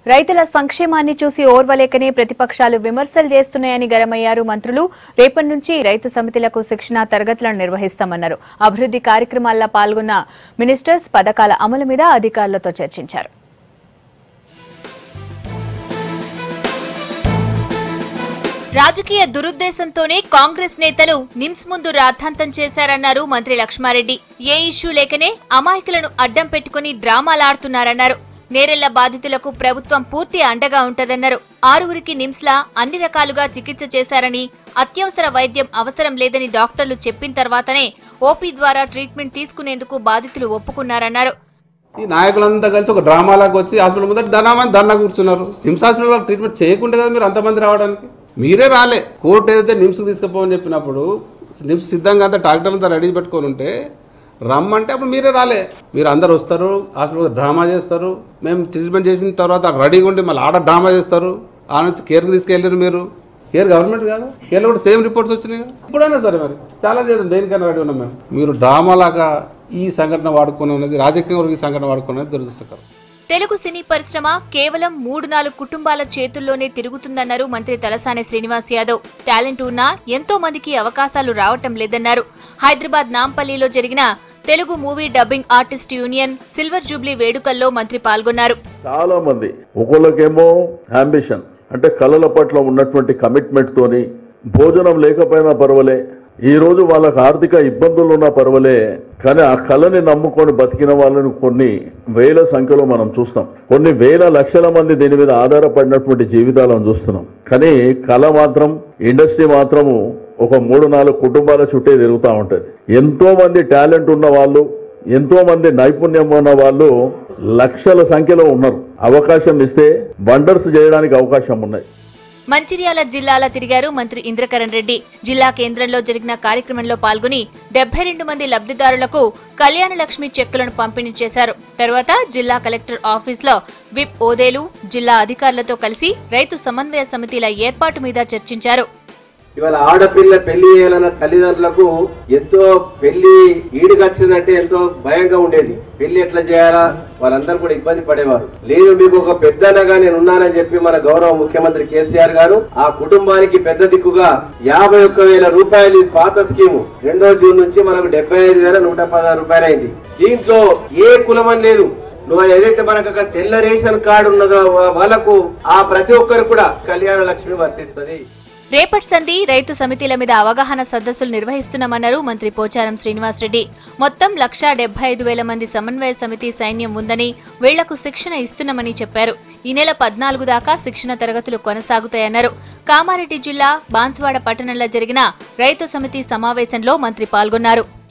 రైతుల సంక్షేమాన్ని చూసి ఓర్వలేకనే ప్రతిపక్షాలు విమర్శలు చేస్తున్నాయని గరమయ్యారు మంత్రులు రేపటి నుంచి రైతు సమితిలకు శిక్షణ తరగతులను నిర్వహిస్తామన్నారు అభివృద్ధి కార్యక్రమాల్లో పాల్గొన్న మినిస్టర్స్ పథకాల అమలు మీద అధికారులతో చర్చించారు రాజకీయ దురుద్దేశంతోనే కాంగ్రెస్ నేతలు నిమ్స్ ముందు రాద్ధాంతం చేశారన్నారు మంత్రి లక్ష్మారెడ్డి ఏ ఇష్యూ లేకనే అమాయకులను అడ్డం పెట్టుకుని డ్రామాలాడుతున్నారన్నారు నేరెళ్ల బాధితులకు ప్రభుత్వం పూర్తి అండగా ఉంటదన్నారు ఆరుగురికి నిమ్స్లా అన్ని రకాలుగా చికిత్స చేశారని అత్యవసర వైద్యం అవసరం లేదని డాక్టర్లు చెప్పిన తర్వాతనే ఓపీ ద్వారా ట్రీట్మెంట్ తీసుకునేందుకు బాధితులు ఒప్పుకున్నారన్నారు ఈ నాయకులంతా కలిసి ఒక డ్రామాలాగా వచ్చి హాస్పిటల్ ముందర ధనామని ధర్నా కూర్చున్నారు నిమ్స్ హాస్పిటల్ ట్రీట్మెంట్ చేయకుండా కదా మీరు అంతమంది రావడానికి మీరే రాలే కోర్టు ఏదైతే నిమ్స్కి తీసుకుపోవని చెప్పినప్పుడు నిమ్స్ సిద్ధంగా అంతా డాక్టర్ అంతా రెడీ పెట్టుకొని ఉంటే రమ్మంటే అప్పుడు మీరే రాలే మీరు అందరు వస్తారు హాస్పిటల్ డ్రామా చేస్తారు మేము ట్రీట్మెంట్ చేసిన తర్వాత రెడీగా ఉండి మళ్ళీ ఆడ డ్రామా చేస్తారు ఆ నుంచి కేర్కి తీసుకెళ్ళారు మీరు కేర్ గవర్నమెంట్ కాదు కేర్లో కూడా సేమ్ రిపోర్ట్స్ వచ్చినాయి కదా ఇప్పుడైనా సరే మరి చాలా చేద్దాం దేనికైనా రెడీ ఉన్నాం మేము మీరు డ్రామాలాగా ఈ సంఘటన వాడుకుని ఉన్నది రాజకీయ వరకు ఈ సంఘటన వాడుకున్నది దురదృష్టకరం తెలుగు సినీ పరిశ్రమ కేవలం మూడు నాలుగు కుటుంబాల చేతుల్లోనే తిరుగుతుందన్నారు మంత్రి తలసాని శ్రీనివాస్ యాదవ్ టాలెంట్ ఉన్నా ఎంతో మందికి అవకాశాలు రావటం లేదన్నారు హైదరాబాద్ నాంపల్లిలో జరిగిన Telugu movie dubbing artist union silver jubilee వేడుకల్లో మంత్రి పాల్గొన్నారు చాలా మంది ఒకళ్ళకేమో అంబిషన్ అంటే కళల పట్ల ఉన్నటువంటి కమిట్మెంట్ తోని భోజనం లేకపోయినా పర్వాలే ఈ రోజు వాళ్ళకి ఆర్థిక ఇబ్బందులు ఉన్నా పర్వాలే కానీ ఆ కళని నమ్ముకొని బతికిన వాళ్ళని కొన్ని వేల సంఖ్యలో మనం చూస్తాం కొన్ని వేల లక్షల మంది దీని మీద ఆధారపడినటువంటి జీవితాలను చూస్తున్నాం కానీ కళ మాత్రం ఇండస్ట్రీ మాత్రము ఒక మూడు నాలుగు కుటుంబాల చుట్టే తిరుగుతూ ఉంటది ఎంతో మంది టాలెంట్ ఉన్న వాళ్ళు ఎంతో మంది నైపుణ్యం ఉన్న వాళ్ళు లక్షల సంఖ్యలో ఉన్నారు అవకాశం ఇస్తే వండర్స్ చేయడానికి అవకాశం ఉన్నాయి మంచిర్యాల జిల్లాల తిరిగారు మంత్రి ఇంద్రకరణ్ రెడ్డి జిల్లా కేంద్రంలో జరిగిన కార్యక్రమంలో పాల్గొని డెబ్బై రెండు మంది లబ్ధిదారులకు కళ్యాణ లక్ష్మి చెక్కులను పంపిణీ చేశారు తర్వాత జిల్లా కలెక్టర్ ఆఫీసులో విప్ ఓదేలు జిల్లా అధికారులతో కలిసి రైతు సమన్వయ సమితిల ఏర్పాటు మీద చర్చించారు ఇవాళ ఆడపిల్ల పెళ్లి చేయాలన్న తల్లిదండ్రులకు ఎంతో పెళ్లి ఈడుకొచ్చిందంటే ఎంతో భయంగా ఉండేది పెళ్లి ఎట్లా చేయాలా వాళ్ళందరూ కూడా ఇబ్బంది పడేవారు లేదు మీకు ఒక పెద్దనగా నేను ఉన్నానని చెప్పి మన గౌరవ ముఖ్యమంత్రి కేసీఆర్ గారు ఆ కుటుంబానికి పెద్ద దిక్కుగా యాభై ఒక్క వేల రూపాయలు ఇది పాత స్కీము రెండో జూన్ నుంచి మనకు డెబ్బై ఐదు వేల నూట పదహారు రూపాయలు అయింది దీంట్లో ఏ కులమని లేదు నువ్వు ఏదైతే మనకు అక్కడ తెల్ల రేషన్ కార్డు ఉన్నదో వాళ్ళకు ఆ ప్రతి ఒక్కరు కూడా కళ్యాణ లక్ష్మి వర్తిస్తుంది రేపటి సంధి రైతు సమితిల మీద అవగాహన సదస్సులు నిర్వహిస్తున్నామన్నారు మంత్రి పోచారం శ్రీనివాసరెడ్డి మొత్తం లక్షా డెబ్బై ఐదు వేల మంది సమన్వయ సమితి సైన్యం ఉందని వీళ్లకు శిక్షణ ఇస్తున్నామని చెప్పారు ఈ నెల పద్నాలుగు దాకా శిక్షణ తరగతులు కొనసాగుతాయన్నారు కామారెడ్డి జిల్లా బాన్సువాడ పట్టణంలో జరిగిన రైతు సమితి సమావేశంలో మంత్రి పాల్గొన్నారు